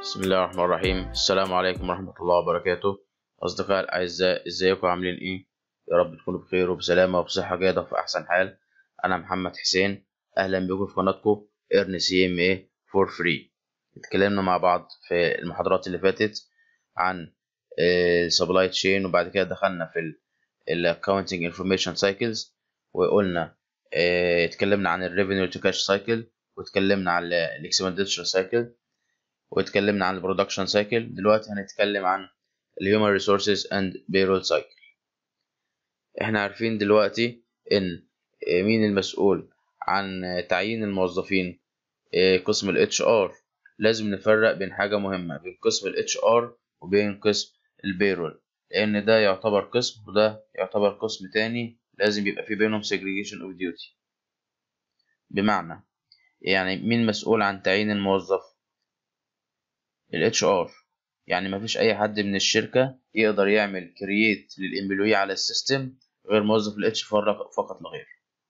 بسم الله الرحمن الرحيم السلام عليكم ورحمة الله وبركاته أصدقائي الأعزاء إزيكم عاملين إيه؟ يا رب تكونوا بخير وبسلامة وبصحة جيدة وفي أحسن حال أنا محمد حسين أهلا بكم في قناتكم ايرن سي ام اي فور فري اتكلمنا مع بعض في المحاضرات اللي فاتت عن السبلاي تشين وبعد كده دخلنا في الاكونتنج انفورميشن سايكلز وقلنا اه اتكلمنا عن الريفينيو تو كاش سايكل واتكلمنا عن الاكسبندتشر سايكل واتكلمنا عن البرودكشن سايكل دلوقتي هنتكلم عن الهيومن ريسورسز اند بيرول سايكل احنا عارفين دلوقتي ان مين المسؤول عن تعيين الموظفين قسم الاتش ار لازم نفرق بين حاجه مهمه بين قسم الاتش ار وبين قسم البيرول لان ده يعتبر قسم وده يعتبر قسم تاني لازم يبقى في بينهم segregation of duty بمعنى يعني مين مسؤول عن تعيين الموظف ال HR يعني مفيش أي حد من الشركة يقدر يعمل كرييت للإمبلوي على السيستم غير موظف ال HR فقط لا غير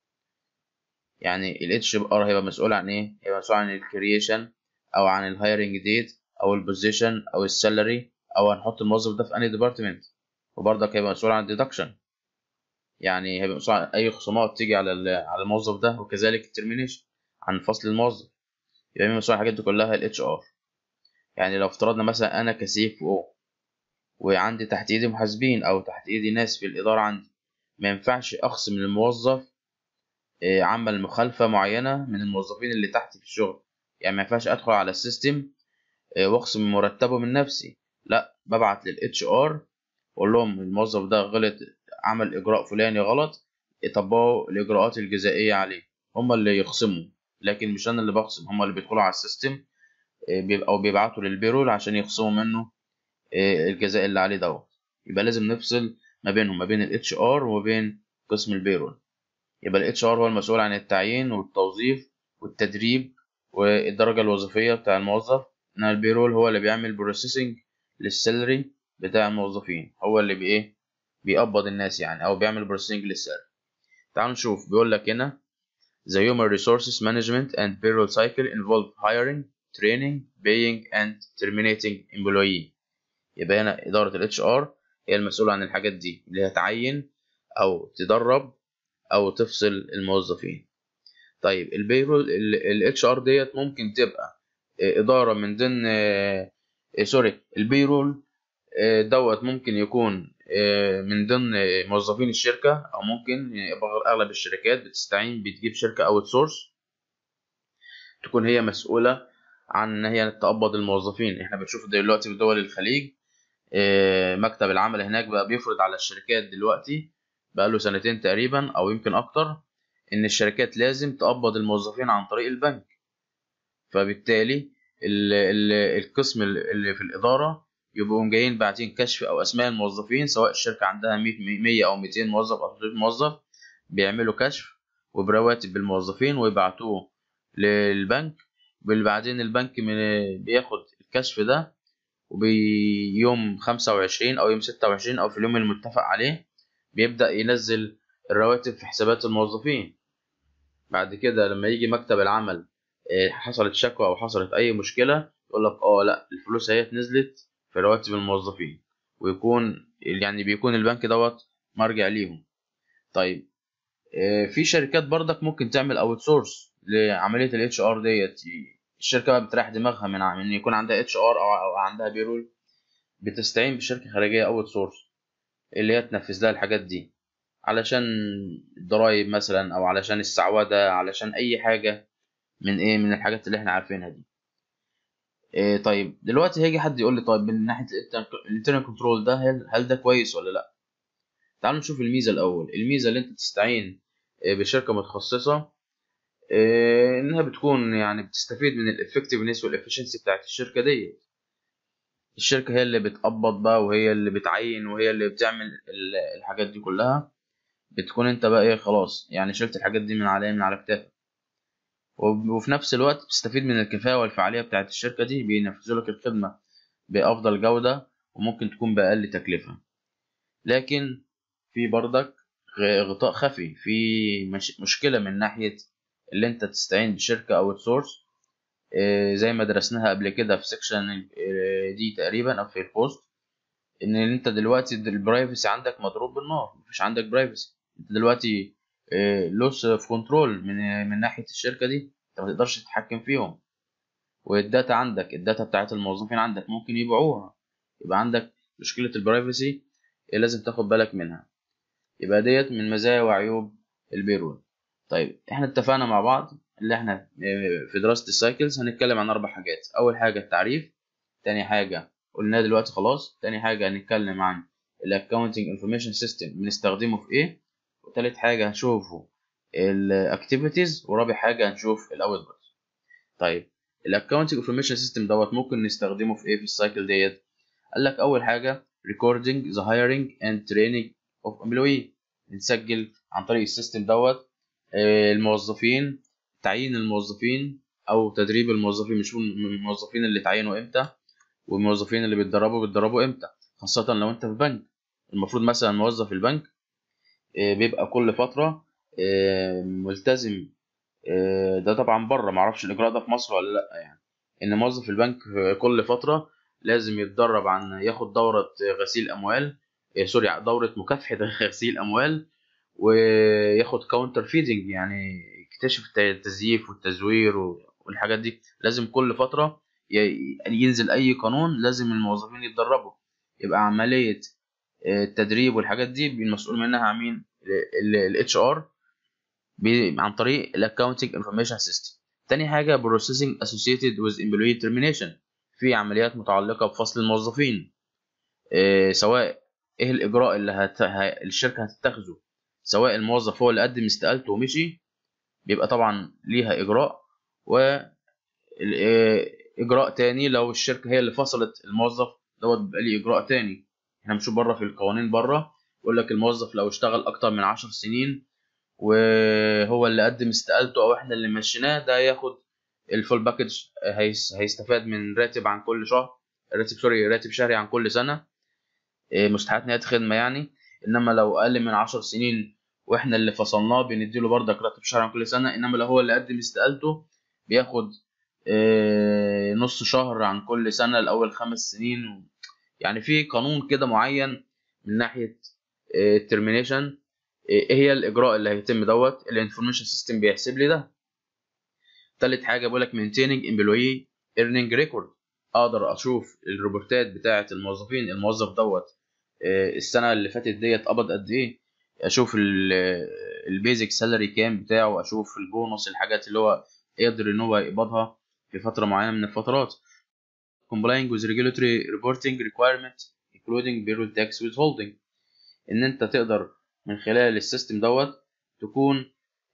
يعني ال HR هيبقى مسؤول عن إيه؟ هيبقى مسؤول عن الكرييشن أو عن الهايرنج ديت أو البوزيشن أو السالري أو هنحط الموظف ده في أنهي ديبارتمنت وبرضك هيبقى مسؤول عن الديدكشن يعني هيبقى مسؤول عن أي خصومات تيجي على على الموظف ده وكذلك الترمينيشن عن فصل الموظف يبقى مين مسؤول عن الحاجات دي كلها ال HR يعني لو افترضنا مثلا انا كسي اف او وعندي تحت ايدي محاسبين او تحت ايدي ناس في الاداره عندي ما ينفعش اخصم للموظف عمل مخالفه معينه من الموظفين اللي تحت في الشغل يعني ما ينفعش ادخل على السيستم واخصم مرتبه من نفسي لا ببعت للاتش ار واقول لهم الموظف ده غلط عمل اجراء فلاني غلط يطبقوا الاجراءات الجزائيه عليه هما اللي يخصموا لكن مش انا اللي بخصم هما اللي بيدخلوا على السيستم او بيبعتوا للبيرول عشان يخصموا منه الجزاء اللي عليه دوت يبقى لازم نفصل ما بينهم ما بين الاتش ار وما بين قسم البيرول يبقى الاتش ار هو المسؤول عن التعيين والتوظيف والتدريب والدرجة الوظيفية بتاع الموظف إنما البيرول هو اللي بيعمل بروسيسنج للسالري بتاع الموظفين هو اللي بإيه بيقبض الناس يعني أو بيعمل بروسيسنج للسالري تعالوا نشوف بيقول لك هنا The human resources management and payroll cycle involve hiring training paying and terminating employee يبقى هنا إدارة ال HR هي المسؤولة عن الحاجات دي اللي هتعين أو تدرب أو تفصل الموظفين طيب البيرول ال HR ديت ممكن تبقى إدارة من ضمن سوري البيرول دوت ممكن يكون من ضمن موظفين الشركة أو ممكن يبقى أغلب الشركات بتستعين بتجيب شركة أوت سورس تكون هي مسؤولة عن ان هي تقبض الموظفين احنا بنشوف دلوقتي في دول الخليج مكتب العمل هناك بقى بيفرض على الشركات دلوقتي بقى له سنتين تقريبا او يمكن اكتر ان الشركات لازم تقبض الموظفين عن طريق البنك فبالتالي ال ال القسم اللي في الاداره يبقوا جايين باعتين كشف او اسماء الموظفين سواء الشركه عندها 100 او 200 موظف او 300 موظف بيعملوا كشف وبرواتب بالموظفين ويبعتوه للبنك بعدين البنك من بياخد الكشف ده وبيوم خمسة وعشرين أو يوم ستة وعشرين أو في اليوم المتفق عليه بيبدأ ينزل الرواتب في حسابات الموظفين بعد كده لما يجي مكتب العمل حصلت شكوى أو حصلت أي مشكلة يقول لك اه لا الفلوس اهي نزلت في رواتب الموظفين ويكون يعني بيكون البنك دوت مرجع ليهم طيب في شركات برضك ممكن تعمل اوت سورس لعمليه الاتش ار ديت الشركه بقى بتريح دماغها من ان يكون عندها اتش ار او عندها بيرول بتستعين بشركه خارجيه اوت سورس اللي هي تنفذ لها الحاجات دي علشان الضرايب مثلا او علشان السعوده علشان اي حاجه من ايه من الحاجات اللي احنا عارفينها دي إيه طيب دلوقتي هيجي حد يقول لي طيب من ناحيه الانترنال كنترول ده هل, هل ده كويس ولا لا تعالوا نشوف الميزه الاول الميزه اللي انت تستعين بشركه متخصصه انها بتكون يعني بتستفيد من الافكتفنس والافشنسي بتاعت الشركه دي الشركه هي اللي بتقبض بقى وهي اللي بتعين وهي اللي بتعمل الحاجات دي كلها بتكون انت بقى ايه خلاص يعني شلت الحاجات دي من على من على كتافك وفي نفس الوقت بتستفيد من الكفاءه والفعاليه بتاعت الشركه دي بينفذوا لك الخدمه بافضل جوده وممكن تكون باقل تكلفه لكن في بردك غطاء خفي في مش مشكله من ناحيه اللي انت تستعين بشركه اوت سورس آه، زي ما درسناها قبل كده في سيكشن دي تقريبا او في البوست ان انت دلوقتي البرايفسي عندك مضروب بالنار مفيش عندك برايفسي انت دلوقتي لوس في كنترول من من ناحيه الشركه دي انت ما تقدرش تتحكم فيهم والداتا عندك الداتا بتاعت الموظفين عندك ممكن يبيعوها يبقى عندك مشكله البرايفسي لازم تاخد بالك منها يبقى ديت من مزايا وعيوب البيرول طيب احنا اتفقنا مع بعض اللي احنا في دراسة السايكلز هنتكلم عن أربع حاجات أول حاجة التعريف تاني حاجة قلناها دلوقتي خلاص تاني حاجة هنتكلم عن الاكونتنج انفورميشن سيستم بنستخدمه في ايه وتالت حاجة هنشوفه الاكتيفيتيز ورابع حاجة هنشوف الاوتبوت طيب الاكونتنج انفورميشن سيستم دوت ممكن نستخدمه في ايه في السايكل ديت قال لك اول حاجة recording the hiring and training of employee نسجل عن طريق السيستم دوت الموظفين تعيين الموظفين او تدريب الموظفين مش الموظفين اللي تعينوا امتى والموظفين اللي بيتدربوا بيتدربوا امتى خاصة لو انت في بنك المفروض مثلا موظف البنك بيبقى كل فترة ملتزم ده طبعا بره معرفش الاجراء ده في مصر ولا لا يعني ان موظف البنك كل فترة لازم يتدرب عن ياخد دورة غسيل اموال سوري دورة مكافحة غسيل اموال وياخد كاونتر فيدنج يعني يكتشف التزييف والتزوير والحاجات دي لازم كل فترة ينزل اي قانون لازم الموظفين يتدربوا يبقى عملية التدريب والحاجات دي المسؤول منها مين الاتش ار عن طريق الاكونتنج انفورميشن سيستم تاني حاجة processing associated with employee termination في عمليات متعلقة بفصل الموظفين سواء ايه الاجراء اللي هت... الشركة هتتخذه سواء الموظف هو اللي قدم استقالته ومشي بيبقى طبعا ليها اجراء و اجراء تاني لو الشركه هي اللي فصلت الموظف دوت بيبقى ليه اجراء تاني احنا بنشوف بره في القوانين بره يقول لك الموظف لو اشتغل اكتر من عشر سنين وهو اللي قدم استقالته او احنا اللي مشيناه ده ياخد الفول باكج هيستفاد من راتب عن كل شهر راتب سوري راتب شهري عن كل سنه مستحقات نهايه خدمه يعني انما لو اقل من عشر سنين واحنا اللي فصلناه بنديله بردك راتب شهري عن كل سنه انما لو هو اللي قدم استقالته بياخد نص شهر عن كل سنة لأول خمس سنين يعني في قانون كده معين من ناحية الترمينيشن ايه هي الإجراء اللي هيتم دوت الانفورميشن سيستم بيحسب لي ده تالت حاجة بقولك maintaining employee earning record أقدر أشوف الروبورتات بتاعة الموظفين الموظف دوت السنة اللي فاتت ديت قبض قد إيه أشوف البيزك سالري كام بتاعه أشوف البونص الحاجات اللي هو يقدر إن هو يقبضها في فترة معينة من الفترات complying with regulatory reporting requirement including payroll tax withholding ان انت تقدر من خلال السيستم دوت تكون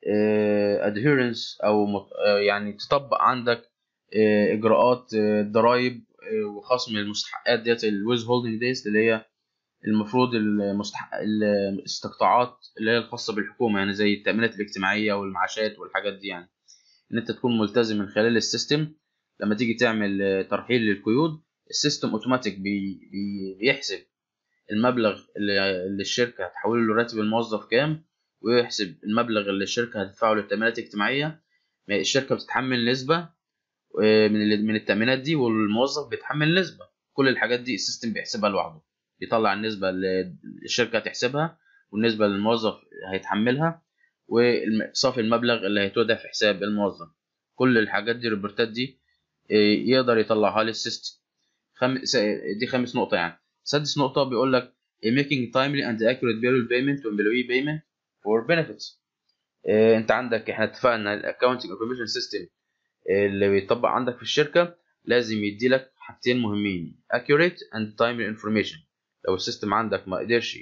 uh, adherence او uh, يعني تطبق عندك uh, اجراءات الضرايب وخصم المستحقات ديت الويز هولدنج ديز اللي هي المفروض المستحق الاستقطاعات اللي هي الخاصة بالحكومة يعني زي التأمينات الاجتماعية والمعاشات والحاجات دي يعني ان انت تكون ملتزم من خلال السيستم لما تيجي تعمل ترحيل للقيود السيستم اوتوماتيك بي بي بيحسب المبلغ اللي الشركه هتحوله له راتب الموظف كام ويحسب المبلغ اللي الشركه هتدفعه للتامينات الاجتماعيه الشركه بتتحمل نسبه من من التامينات دي والموظف بيتحمل نسبه كل الحاجات دي السيستم بيحسبها لوحده يطلع النسبه اللي الشركه هتحسبها والنسبه اللي الموظف هيتحملها وصافي المبلغ اللي هيتودع في حساب الموظف كل الحاجات دي الريبورتات دي يقدر يطلعها للسيستم خمس دي خامس نقطة يعني سادس نقطة بيقول لك making timely and accurate payroll payment to employee payment for benefits انت عندك احنا اتفقنا الاكونتنج انفورميشن سيستم اللي بيطبق عندك في الشركة لازم يدي لك حاجتين مهمين accurate and timely information لو السيستم عندك ما قدرش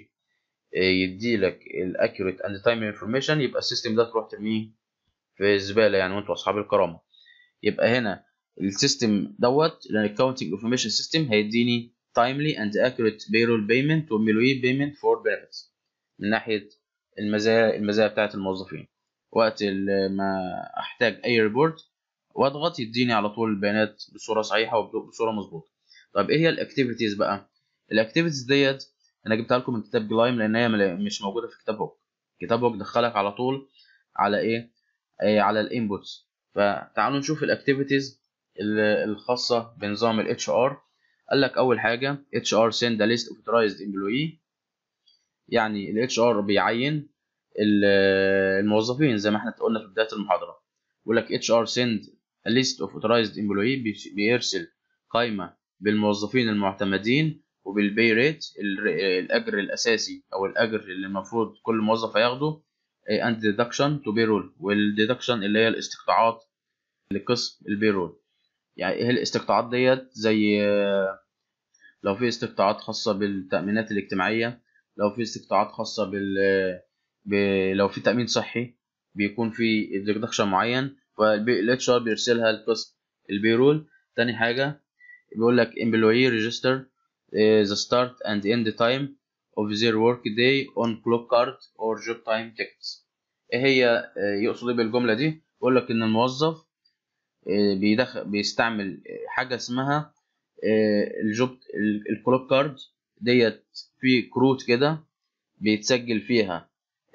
يدي لك الاكيوريت اند تايم انفورميشن يبقى السيستم ده تروح ترميه في الزباله يعني وانتوا اصحاب الكرامه يبقى هنا السيستم دوت الاكونتنج انفورميشن سيستم هيديني timely and accurate payroll payment و employee payment for benefits من ناحيه المزايا المزايا بتاعه الموظفين وقت ما احتاج اي ريبورت واضغط يديني على طول البيانات بصوره صحيحه وبصوره مظبوطه طيب ايه هي الاكتيفيتيز بقى الاكتيفيتيز ديت انا جبتها لكم من كتاب جلايم لان هي مش موجوده في كتاب هوك كتاب هوك دخلك على طول على ايه, إيه على الانبوتس فتعالوا نشوف الاكتيفيتيز الخاصة بنظام ال HR قال لك أول حاجة HR send a list of authorized employee يعني ال HR بيعين الموظفين زي ما احنا قلنا في بداية المحاضرة بيقول لك HR send a list of authorized employee بيرسل قائمة بالموظفين المعتمدين وبالبي ريت الأجر الأساسي أو الأجر اللي المفروض كل موظف هياخده and deduction to payroll والديدكشن اللي هي الاستقطاعات لقسم البيرول يعني ايه الاستقطاعات ديت زي لو في استقطاعات خاصة بالتأمينات الاجتماعية لو في استقطاعات خاصة بال ب... لو في تأمين صحي بيكون في ديدكشن معين فالاتش ار بيرسلها لقسم البيرول تاني حاجة بيقول لك employee register the start and end time of their work day on clock card or job time tickets ايه هي يقصد ايه بالجملة دي بيقول لك ان الموظف بيدخل بيستعمل حاجة اسمها الجوب الكلوك كارد ديت في كروت كده بيتسجل فيها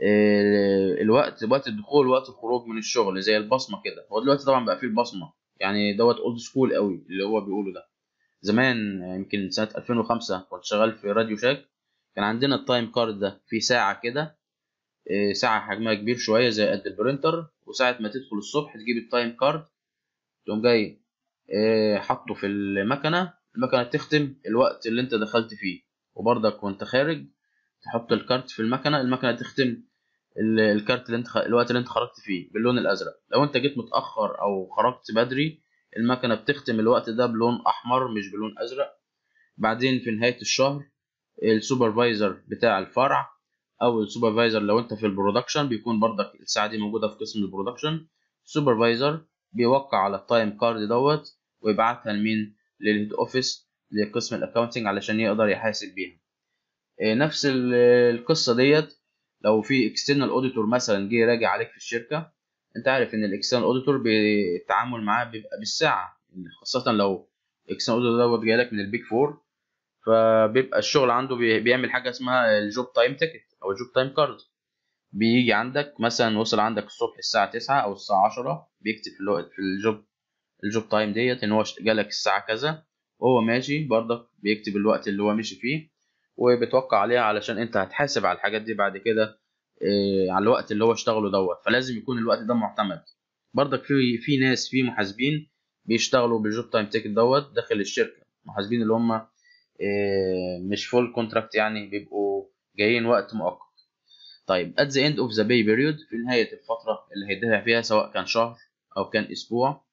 الوقت وقت الدخول وقت الخروج من الشغل زي البصمه كده هو دلوقتي طبعا بقى فيه البصمه يعني دوت اولد سكول قوي اللي هو بيقوله ده زمان يمكن سنه 2005 كنت شغال في راديو شاك كان عندنا التايم كارد ده في ساعه كده ساعه حجمها كبير شويه زي قد البرينتر وساعه ما تدخل الصبح تجيب التايم كارد تقوم جاي حاطه في المكنه المكنه تختم الوقت اللي انت دخلت فيه وبرضك وانت خارج تحط الكارت في المكنه المكنه تختم الكارت اللي انت خ... الوقت اللي انت خرجت فيه باللون الازرق لو انت جيت متاخر او خرجت بدري المكنه بتختم الوقت ده بلون احمر مش بلون ازرق بعدين في نهايه الشهر السوبرفايزر بتاع الفرع او السوبرفايزر لو انت في البرودكشن بيكون برضك الساعه دي موجوده في قسم البرودكشن السوبرفايزر بيوقع على التايم كارد دوت ويبعتها لمين للهيد اوفيس لقسم الاكونتنج علشان يقدر يحاسب بيها نفس القصه ديت لو في اكسترنال اوديتور مثلا جه يراجع عليك في الشركه انت عارف ان الاكسترنال اوديتور بالتعامل معاه بيبقى بالساعه خاصه لو الاكسترنال اوديتور دوت جاي لك من البيج فور فبيبقى الشغل عنده بيعمل حاجه اسمها الجوب تايم تيكت او الجوب تايم كارد بيجي عندك مثلا وصل عندك الصبح الساعه 9 او الساعه 10 بيكتب في الوقت في الجوب الجوب تايم ديت ان هو جالك الساعه كذا وهو ماشي برضك بيكتب الوقت اللي هو مشي فيه وبتوقع عليها علشان انت هتحاسب على الحاجات دي بعد كده إيه على الوقت اللي هو اشتغله دوت فلازم يكون الوقت ده معتمد برضك في في ناس في محاسبين بيشتغلوا بالجوب تايم تيكت دوت داخل الشركه محاسبين اللي هم إيه مش فول كونتراكت يعني بيبقوا جايين وقت مؤقت طيب at the end of the pay period في نهايه الفتره اللي هيدفع فيها سواء كان شهر او كان اسبوع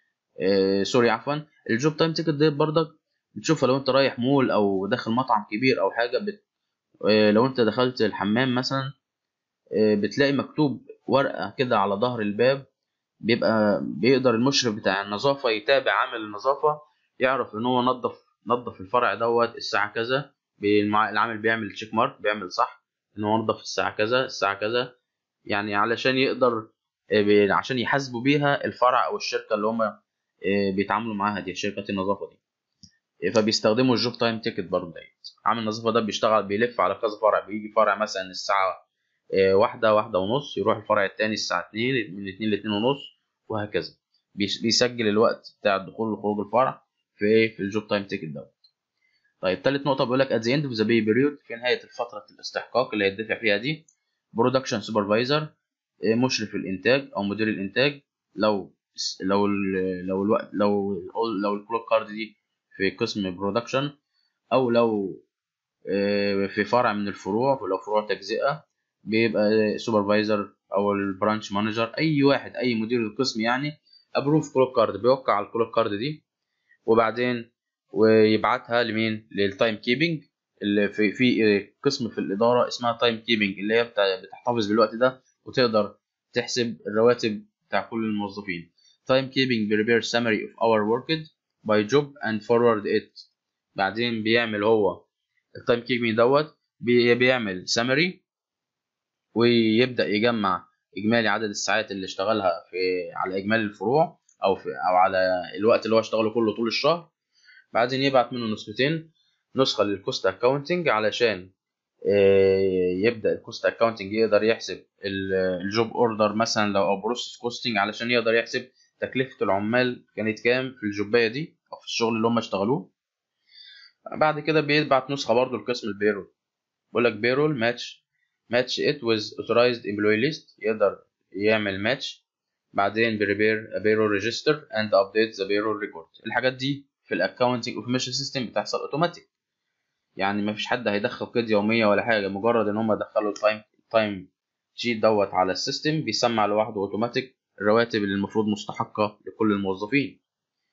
إيه سوري عفوا الجوب تايم تيكت ديت برضك بتشوفها لو انت رايح مول او داخل مطعم كبير او حاجه بت... لو انت دخلت الحمام مثلا بتلاقي مكتوب ورقه كده على ظهر الباب بيبقى بيقدر المشرف بتاع النظافه يتابع عامل النظافه يعرف ان هو نظف نظف الفرع دوت الساعه كذا العامل بيعمل تشيك مارك بيعمل صح ان هو نظف الساعه كذا الساعه كذا يعني علشان يقدر عشان يحاسبوا بيها الفرع او الشركه اللي هم بيتعاملوا معاها دي شركه النظافه دي فبيستخدموا الجوب تايم تيكت برضه ديت عامل النظافه ده بيشتغل بيلف على كذا فرع بيجي فرع مثلا الساعه واحدة واحدة ونص يروح الفرع التاني الساعة اتنين من اتنين لاتنين ونص وهكذا بيسجل الوقت بتاع الدخول وخروج الفرع في في الجوب تايم تيكت دوت طيب تالت نقطة بيقول لك at the end of the pay period في نهاية فترة الاستحقاق اللي هيدفع فيها دي برودكشن سوبرفايزر مشرف الإنتاج أو مدير الإنتاج لو لو ال لو الوقت لو لو الكلوك كارد دي في قسم برودكشن أو لو في فرع من الفروع ولو فروع تجزئة بيبقى سوبرفايزر او البرانش مانجر اي واحد اي مدير القسم يعني ابروف كلوك كارد بيوقع على الكلوك كارد دي وبعدين ويبعتها لمين للتايم كيبنج اللي في في قسم في الاداره اسمها تايم كيبنج اللي هي بتحتفظ بالوقت ده وتقدر تحسب الرواتب بتاع كل الموظفين تايم كيبنج prepare summary of our worked by job and forward it بعدين بيعمل هو التايم كيبنج دوت بيعمل summary ويبدا يجمع اجمالي عدد الساعات اللي اشتغلها في على اجمالي الفروع او في او على الوقت اللي هو اشتغله كله طول الشهر بعدين يبعت منه نسختين نسخه للكوست اكاونتنج علشان يبدا الكوست اكاونتنج يقدر يحسب الجوب اوردر مثلا لو او بروسيس كوستنج علشان يقدر يحسب تكلفة العمال كانت كام في الجوباية دي أو في الشغل اللي هم اشتغلوه بعد كده بيبعت نسخة برضه لقسم البيرول بيقول لك بيرول ماتش ماتش ات ويز authorized employee list يقدر يعمل ماتش بعدين بريبير a payroll register and update the payroll record الحاجات دي في الاكونتنج اوتوميشن سيستم بتحصل اوتوماتيك يعني مفيش حد هيدخل قيد يوميه ولا حاجه مجرد ان هم دخلوا التايم تايم شيت دوت على السيستم بيسمع لوحده اوتوماتيك الرواتب اللي المفروض مستحقه لكل الموظفين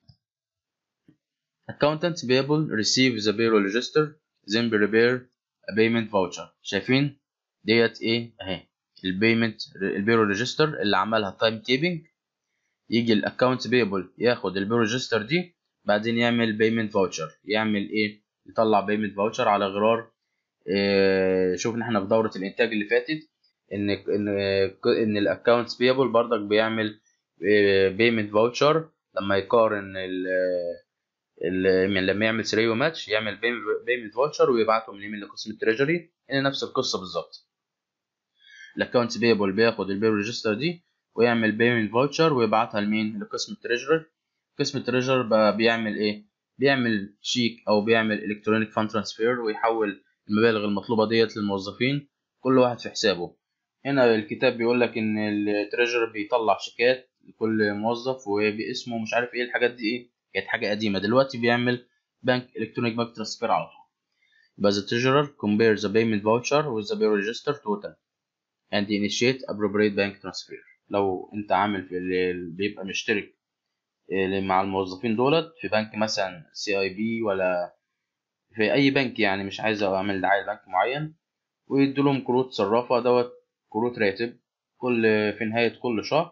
Accountant payable receive the payroll register then prepare a payment voucher شايفين ديت ايه اهي البيمنت البيرو ريجستر اللي عملها تايم كيبنج يجي الاكونت بيبل ياخد البيرو ريجستر دي بعدين يعمل بيمنت فاوتشر يعمل ايه يطلع بيمنت فاوتشر على غرار إيه شوفنا احنا في دوره الانتاج اللي فاتت ان ان ان الاكونت بيبل برضك بيعمل بيمنت فاوتشر لما يقارن ال لما يعمل سري وماتش يعمل بيمنت فاوتشر ويبعته من ايميل لقسم التريجري ان نفس القصه بالظبط الاكونت بيبل بياخد البيبل ريجستر دي ويعمل بيمنت فاوتشر ويبعتها لمين لقسم التريجرر قسم التريجرر بقى بيعمل ايه بيعمل شيك او بيعمل الكترونيك فان ترانسفير ويحول المبالغ المطلوبه ديت للموظفين كل واحد في حسابه هنا الكتاب بيقول لك ان التريجر بيطلع شيكات لكل موظف وباسمه مش عارف ايه الحاجات دي ايه كانت حاجه قديمه دلوقتي بيعمل بنك الكترونيك بانك ترانسفير على طول يبقى the treasurer compare the payment voucher with the payroll register total and initiate appropriate bank transfer لو انت عامل في اللي بيبقى مشترك مع الموظفين دولت في بنك مثلا سي اي بي ولا في اي بنك يعني مش عايز اعمل دعايه لبنك معين ويدولهم كروت صرافه دوت كروت راتب كل في نهايه كل شهر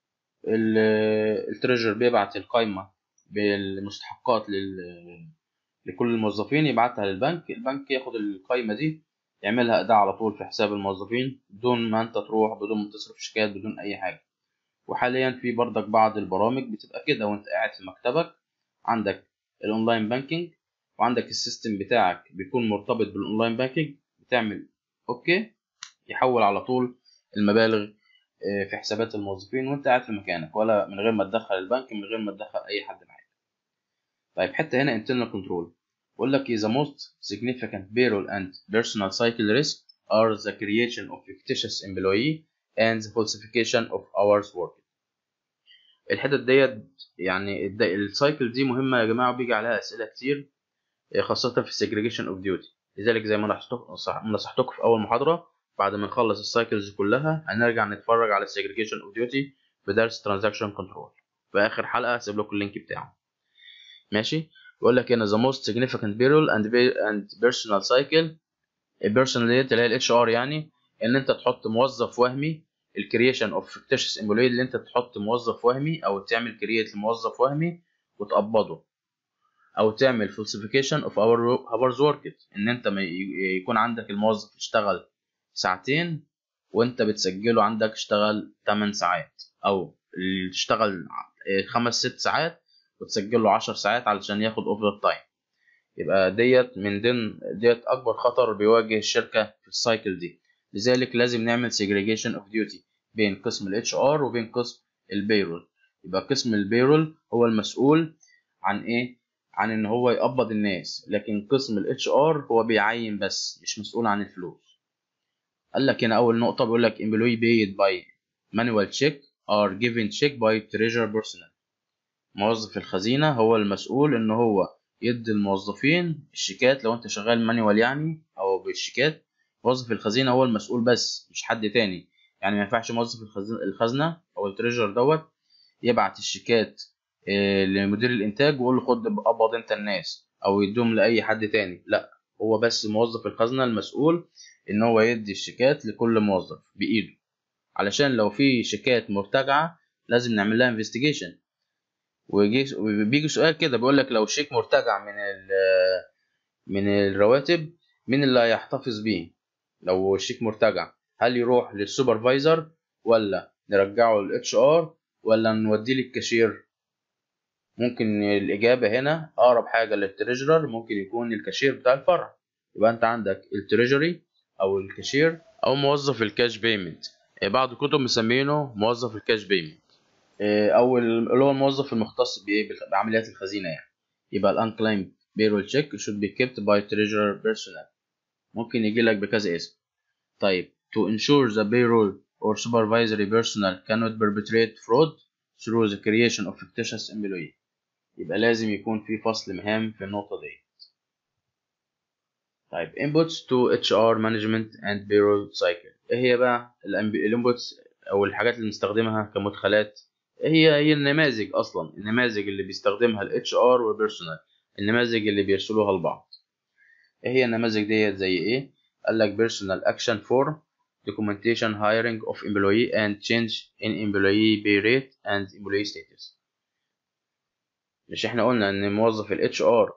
التريجر بيبعت القايمه بالمستحقات لل لكل الموظفين يبعتها للبنك البنك ياخد القايمه دي يعملها اداء على طول في حساب الموظفين بدون ما انت تروح بدون ما تصرف شيكات بدون اي حاجه وحاليا في بردك بعض البرامج بتبقى كده وانت قاعد في مكتبك عندك الاونلاين بانكينج وعندك السيستم بتاعك بيكون مرتبط بالاونلاين بانكينج بتعمل اوكي يحول على طول المبالغ في حسابات الموظفين وانت قاعد في مكانك ولا من غير ما تدخل البنك من غير ما تدخل اي حد معاك طيب حته هنا internal control بقول لك the most significant payroll and personal cycle risk are the creation of fictitious employee and the falsification of hours worked الحتت ديت يعني السايكل دي مهمه يا جماعه وبيجي عليها اسئله كتير خاصه في segregation of duty لذلك زي ما نصحتكم في اول محاضره بعد ما نخلص السايكلز كلها هنرجع نتفرج على segregation of duty في درس transaction control في اخر حلقه هسيب لكم اللينك بتاعه ماشي بيقول لك هنا the most significant payroll and and personal cycle البيرسونال ديت اللي هي الاتش ار يعني ان انت تحط موظف وهمي الكرييشن اوف fictitious employee اللي انت تحط موظف وهمي او تعمل كرييت لموظف وهمي وتقبضه او تعمل falsification of our hours worked ان انت ما يكون عندك الموظف اشتغل ساعتين وانت بتسجله عندك اشتغل 8 ساعات او اشتغل خمس ست ساعات وتسجل له 10 ساعات علشان ياخد اوفر تايم يبقى ديت من ضمن ديت اكبر خطر بيواجه الشركه في السايكل دي لذلك لازم نعمل segregation of duty بين قسم الاتش ار وبين قسم البيرول يبقى قسم البيرول هو المسؤول عن ايه عن ان هو يقبض الناس لكن قسم الاتش ار هو بيعين بس مش مسؤول عن الفلوس قال لك هنا اول نقطه بيقول لك employee paid by manual check are given check by treasurer personnel موظف الخزينة هو المسؤول إن هو يدي الموظفين الشيكات لو أنت شغال مانيوال يعني أو بالشيكات موظف الخزينة هو المسؤول بس مش حد تاني يعني ما ينفعش موظف الخزنة أو التريجر دوت يبعت الشيكات لمدير الإنتاج ويقول له خد قبض أنت الناس أو يديهم لأي حد تاني لأ هو بس موظف الخزنة المسؤول إن هو يدي الشيكات لكل موظف بإيده علشان لو في شيكات مرتجعة لازم نعمل لها انفستيجيشن ويجي بيجي سؤال كده بيقول لك لو شيك مرتجع من من الرواتب مين اللي هيحتفظ بيه لو الشيك مرتجع هل يروح للسوبرفايزر ولا نرجعه للاتش ار ولا نوديه للكاشير ممكن الإجابة هنا أقرب حاجة للتريجرر ممكن يكون الكاشير بتاع الفرع يبقى أنت عندك التريجري أو الكاشير أو موظف الكاش بيمنت بعض الكتب مسمينه موظف الكاش بيمنت آه، او اللي هو الموظف المختص بايه بعمليات الخزينه يعني يبقى الانكلايم payroll check should be kept by treasurer personnel ممكن يجي لك بكذا اسم طيب to ensure the payroll or supervisory personnel cannot perpetrate fraud through the creation of fictitious employee يبقى لازم يكون في فصل مهام في النقطة دي طيب inputs to HR management and payroll cycle ايه هي بقى الانبوتس او الحاجات اللي بنستخدمها كمدخلات هي هي النماذج اصلا النماذج اللي بيستخدمها الاتش ار والبيرسونال النماذج اللي بيرسلوها لبعض ايه هي النماذج ديت زي ايه قال لك personal action form documentation hiring of employee and change in employee pay rate and employee status مش احنا قلنا ان موظف الاتش ار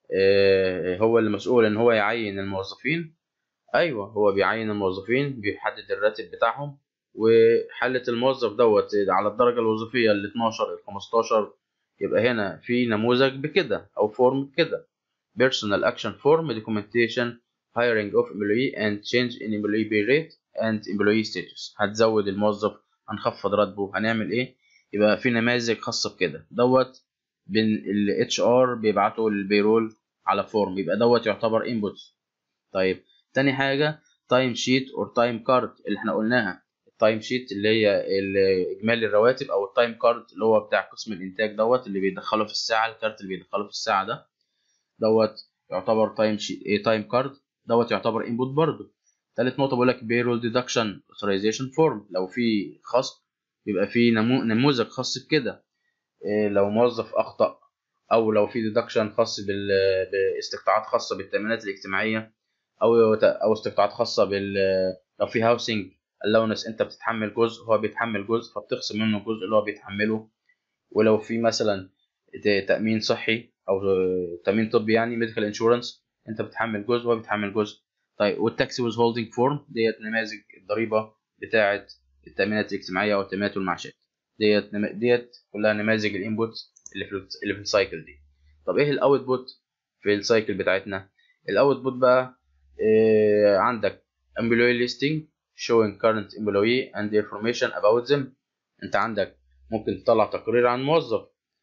هو اللي مسؤول ان هو يعين الموظفين ايوه هو بيعين الموظفين بيحدد الراتب بتاعهم وحالة الموظف دوت على الدرجة الوظيفية ال 12 ال 15 يبقى هنا في نموذج بكده أو فورم بكده personal action form documentation hiring of employee and change in employee pay rate and employee status هتزود الموظف هنخفض راتبه هنعمل ايه يبقى في نماذج خاصة بكده دوت بين ال HR بيبعتوا البيرول على فورم يبقى دوت يعتبر inputs طيب تاني حاجة تايم شيت اور تايم كارد اللي احنا قلناها التايم شيت اللي هي اجمالي الرواتب او التايم كارد اللي هو بتاع قسم الانتاج دوت اللي بيدخله في الساعه الكارت اللي بيدخله في الساعه ده دوت يعتبر تايم شيت ايه تايم كارد دوت يعتبر انبوت برضه تالت نقطه بقول لك بيرول ديدكشن اوثرايزيشن فورم لو في خصم يبقى في نمو... نموذج خاص بكده إيه لو موظف اخطا او لو في ديدكشن خاص بال... باستقطاعات خاصه بالتامينات الاجتماعيه او او استقطاعات خاصه بال لو في هاوسنج اللونس انت بتتحمل جزء هو بيتحمل جزء فبتخصم منه الجزء اللي هو بيتحمله ولو في مثلا تأمين صحي أو تأمين طبي يعني ميديكال انشورنس انت بتحمل جزء وهو بيتحمل جزء طيب والتاكسي ويز هولدنج فورم ديت نماذج الضريبة بتاعة التأمينات الاجتماعية أو التأمينات والمعاشات ديت ديت كلها نماذج الانبوت اللي في اللي في السايكل دي طب ايه الاوتبوت في السايكل بتاعتنا الاوتبوت بقى إيه عندك employee listing showing current employee and the information about them انت عندك ممكن تطلع تقرير عن موظف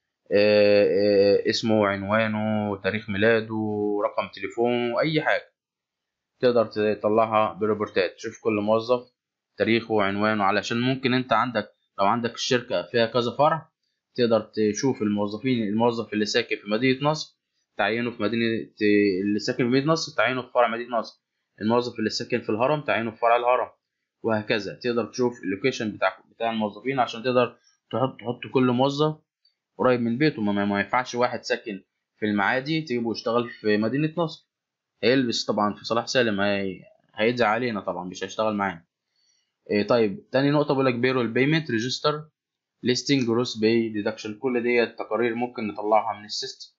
اه اه اسمه عنوانه تاريخ ميلاده رقم تليفونه اي حاجه تقدر تطلعها بريبورتات تشوف كل موظف تاريخه وعنوانه علشان ممكن انت عندك لو عندك الشركه فيها كذا فرع تقدر تشوف الموظفين الموظف اللي ساكن في مدينه نصر تعينه في مدينه اللي ساكن في مدينه نصر تعينه في فرع مدينه نصر الموظف اللي ساكن في الهرم تعينه في فرع الهرم وهكذا تقدر تشوف اللوكيشن بتاع بتاع الموظفين عشان تقدر تحط تحط كل موظف قريب من بيته ما, ما ينفعش واحد ساكن في المعادي تجيبه يشتغل في مدينة نصر هيلبس طبعا في صلاح سالم هي... هيدعي علينا طبعا مش هيشتغل معانا إيه طيب تاني نقطة بقول لك بيرول بيمنت ريجستر ليستنج جروس باي ديدكشن كل ديت تقارير ممكن نطلعها من السيستم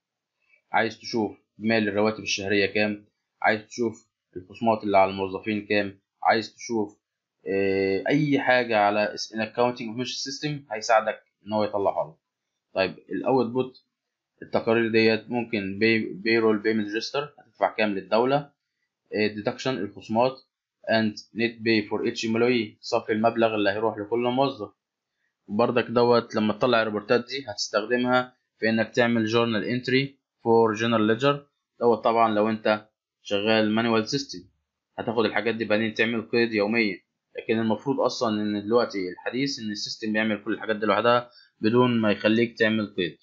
عايز تشوف اجمالي الرواتب الشهرية كام عايز تشوف الخصومات اللي على الموظفين كام عايز تشوف اي حاجه على الاكونتنج اوفيشال سيستم هيساعدك ان هو يطلعها لك طيب الاوتبوت التقارير ديت ممكن بيرول بيمنت ريجستر هتدفع كام للدوله ديدكشن الخصومات and net pay for each employee صافي المبلغ اللي هيروح لكل موظف وبرضك دوت لما تطلع الريبورتات دي هتستخدمها في انك تعمل جورنال انتري فور جنرال ليدجر دوت طبعا لو انت شغال مانوال سيستم هتاخد الحاجات دي بعدين تعمل قيد يوميا لكن المفروض اصلا ان دلوقتي الحديث ان السيستم بيعمل كل الحاجات دي لوحدها بدون ما يخليك تعمل قيد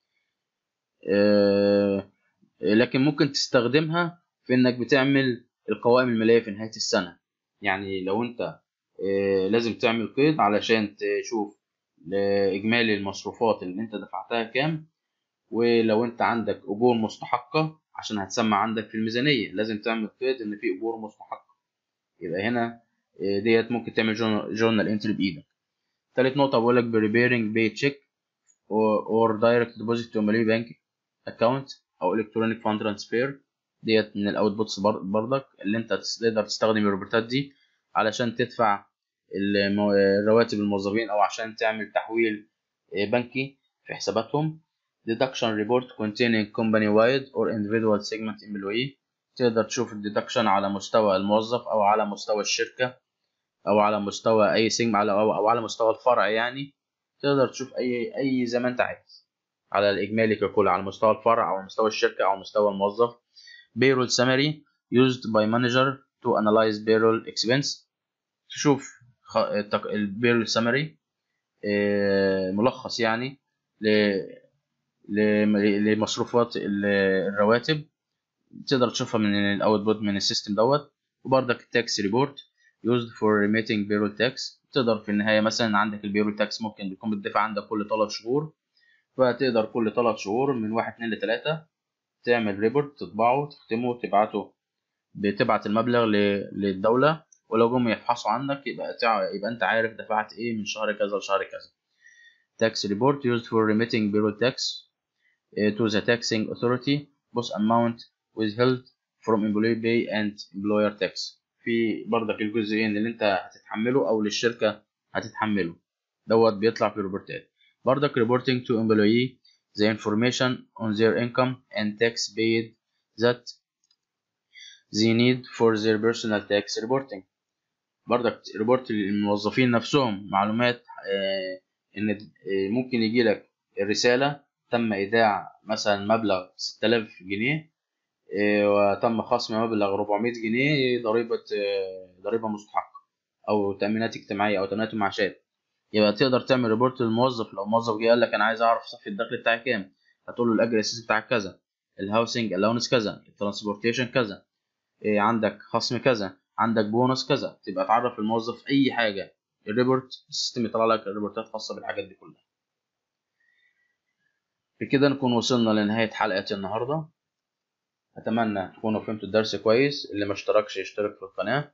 أه لكن ممكن تستخدمها في انك بتعمل القوائم الماليه في نهايه السنه يعني لو انت أه لازم تعمل قيد علشان تشوف اجمالي المصروفات اللي انت دفعتها كام ولو انت عندك اجور مستحقه عشان هتسمع عندك في الميزانيه لازم تعمل قيد ان في اجور مستحقه يبقى هنا ديت ممكن تعمل جورنال انتري بايدك تالت نقطة بقول لك preparing pay check or, or direct deposit to Malay bank account أو electronic fund transfer ديت من الاوتبوتس برضك اللي انت تقدر تستخدم الروبوتات دي علشان تدفع رواتب الموظفين أو عشان تعمل تحويل بنكي في حساباتهم deduction report containing company wide or individual segment employee تقدر تشوف الديدكشن على مستوى الموظف أو على مستوى الشركة او على مستوى اي سيجما على او, أو على مستوى الفرع يعني تقدر تشوف اي اي زي ما انت عايز على الاجمالي ككل على مستوى الفرع او على مستوى الشركه او مستوى الموظف payroll summary used by manager to analyze payroll expense تشوف البيرول سمري ملخص يعني لمصروفات الرواتب تقدر تشوفها من الاوتبوت من السيستم دوت وبرضك التاكس ريبورت used for remitting payroll tax تقدر في النهاية مثلا عندك البيرول تاكس ممكن بيكون بتدفع عندك كل 3 شهور فتقدر كل 3 شهور من 1 2 ل 3 تعمل ريبورت تطبعه تختمه وتبعته بتبعت المبلغ للدولة ولو جم يفحصوا عنك يبقى يبقى انت عارف دفعت ايه من شهر كذا لشهر كذا tax report used for remitting payroll tax to the taxing authority both amount withheld from employee pay and employer tax في برضك الجزئين اللي انت هتتحمله او للشركة هتتحمله دوت بيطلع في الريبورتات برضك reporting to employee the information on their income and tax paid that they need for their personal tax reporting برضك ريبورت للموظفين نفسهم معلومات آه ان آه ممكن يجي لك الرسالة تم ايداع مثلا مبلغ 6000 جنيه آه وتم خصم مبلغ 400 جنيه ضريبة ضريبة مستحقة او تأمينات اجتماعية او تأمينات معاشات يبقى تقدر تعمل ريبورت للموظف لو موظف جه قال لك انا عايز اعرف صافي الدخل بتاعي كام هتقول له الاجر الاساسي بتاعك كذا الهاوسنج الاونس كذا الترانسبورتيشن كذا إيه عندك خصم كذا عندك بونص كذا تبقى تعرف الموظف اي حاجه الريبورت السيستم يطلع لك الريبورتات خاصه بالحاجات دي كلها بكده نكون وصلنا لنهايه حلقه النهارده اتمنى تكونوا فهمتوا الدرس كويس اللي ما اشتركش يشترك في القناه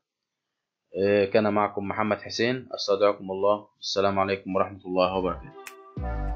كان معكم محمد حسين استودعكم الله السلام عليكم ورحمه الله وبركاته